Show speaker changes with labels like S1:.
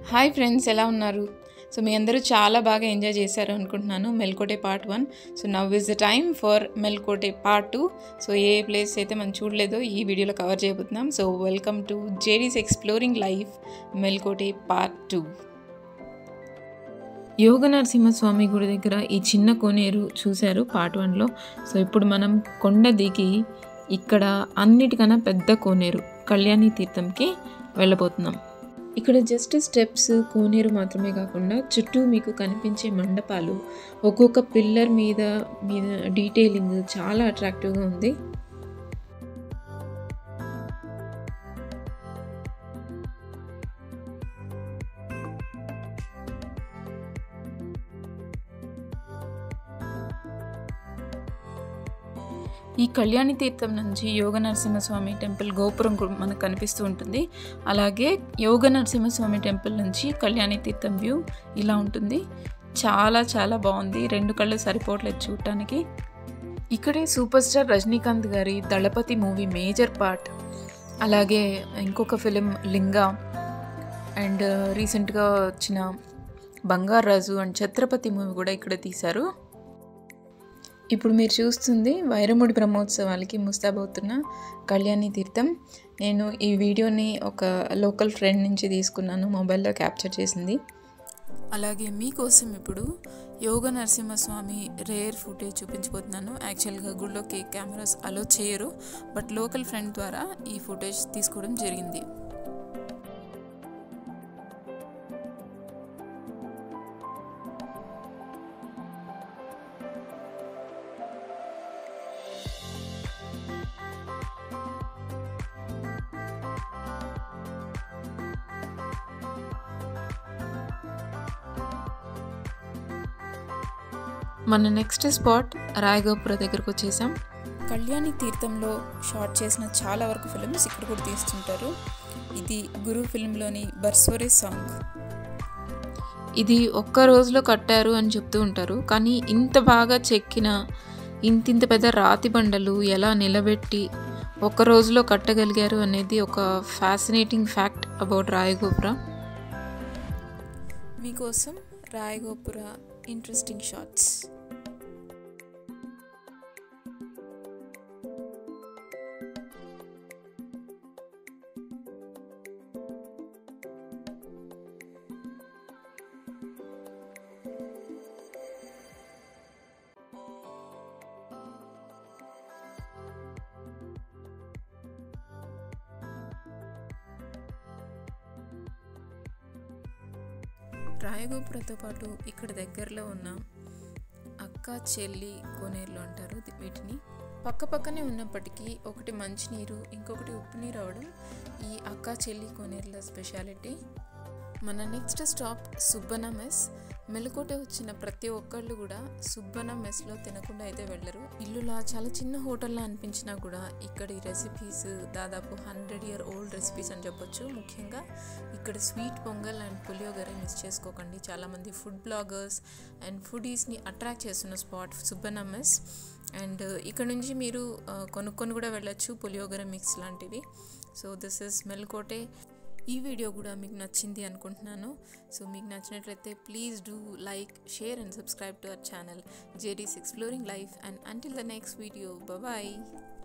S1: hi friends ఎలా ఉన్నారు so మీ అందరూ చాలా బాగా ఎంజాయ్ చేశారు అనుకుంటున్నాను Melkote part one so now is the time for Melkote part two so ఏ ప్లేస్ అయితే మనం చూడలేదో ఈ వీడియోలో కవర్ చేయబోతున్నాం so welcome to JD's exploring life Melkote part two Yoga Narasimhaswamy గుడి దగ్గర ఈ చిన్న కోనేరు చూశారు పార్ట్ వన్లో సో ఇప్పుడు మనం కొండ దిగి ఇక్కడ అన్నిటికన్నా పెద్ద కోనేరు కళ్యాణి తీర్థంకి వెళ్ళబోతున్నాం ఇక్కడ జస్ట్ స్టెప్స్ కోనేరు మాత్రమే కాకుండా చుట్టూ మీకు కనిపించే మండపాలు ఒక్కొక్క పిల్లర్ మీద మీద డీటెయిలింగ్ చాలా అట్రాక్టివ్గా ఉంది ఈ కళ్యాణి తీర్థం నుంచి యోగ నరసింహస్వామి టెంపుల్ గోపురం కూడా మనకు కనిపిస్తూ ఉంటుంది అలాగే యోగ నరసింహస్వామి టెంపుల్ నుంచి కళ్యాణి తీర్థం వ్యూ ఇలా ఉంటుంది చాలా చాలా బాగుంది రెండు కళ్ళు సరిపోవట్లేదు చూడటానికి ఇక్కడే సూపర్ స్టార్ రజనీకాంత్ గారి దళపతి మూవీ మేజర్ పార్ట్ అలాగే ఇంకొక ఫిలిం లింగా అండ్ రీసెంట్గా వచ్చిన బంగారాజు అండ్ ఛత్రపతి మూవీ కూడా ఇక్కడ తీశారు ఇప్పుడు మీరు చూస్తుంది వైరముడి బ్రహ్మోత్సవాలకి ముస్తాబవుతున్న కళ్యాణి తీర్థం నేను ఈ వీడియోని ఒక లోకల్ ఫ్రెండ్ నుంచి తీసుకున్నాను మొబైల్లో క్యాప్చర్ చేసింది అలాగే మీకోసం ఇప్పుడు యోగ నరసింహస్వామి రేర్ ఫుటేజ్ చూపించబోతున్నాను యాక్చువల్గా గుళ్ళోకి కెమెరాస్ అలో చేయరు బట్ లోకల్ ఫ్రెండ్ ద్వారా ఈ ఫుటేజ్ తీసుకోవడం జరిగింది మన నెక్స్ట్ స్పాట్ రాయగోపుర దగ్గరకు వచ్చేసాం కళ్యాణి తీర్థంలో షార్ట్ చేసిన చాలా వరకు ఫిల్మ్స్ ఇక్కడ కూడా తీస్తుంటారు ఇది గురు ఫిల్మ్లోని బర్సోరే సాంగ్ ఇది ఒక్క రోజులో కట్టారు అని చెప్తూ ఉంటారు కానీ ఇంత బాగా చెక్కిన ఇంతింత పెద్ద రాతి బండలు ఎలా నిలబెట్టి ఒక్క రోజులో కట్టగలిగారు అనేది ఒక ఫ్యాసినేటింగ్ ఫ్యాక్ట్ అబౌట్ రాయగోపుర మీకోసం రాయగోపుర ఇంట్రెస్టింగ్ షార్ట్స్ రాయగోపురతో పాటు ఇక్కడ దగ్గరలో ఉన్న అక్క చెల్లి కోనేరులు అంటారు వీటిని పక్క పక్కనే ఉన్నప్పటికీ ఒకటి మంచినీరు ఇంకొకటి ఉప్పు నీరు అవడం ఈ అక్క చెల్లి కోనేరుల స్పెషాలిటీ మన next stop Subbanna mess Melkote వచ్చిన ప్రతి ఒక్కళ్ళు కూడా సుబ్బన మెస్లో తినకుండా అయితే వెళ్ళరు ఇల్లులా చాలా చిన్న హోటల్లో అనిపించినా కూడా ఇక్కడి రెసిపీస్ దాదాపు హండ్రెడ్ ఇయర్ ఓల్డ్ రెసిపీస్ అని చెప్పొచ్చు ముఖ్యంగా ఇక్కడ sweet pongal and puliyogare miss చేసుకోకండి చాలామంది ఫుడ్ బ్లాగర్స్ అండ్ ఫుడీస్ని అట్రాక్ట్ చేస్తున్న స్పాట్ సుబ్బన మెస్ అండ్ ఇక్కడ నుంచి మీరు కొనుక్కొని కూడా వెళ్ళొచ్చు పులియోగర మిక్స్ లాంటివి సో దిస్ ఇస్ మెల్కోటే ఈ వీడియో కూడా మీకు నచ్చింది అనుకుంటున్నాను సో మీకు నచ్చినట్లయితే please do like share and subscribe to our channel JD's exploring life and until the next video bye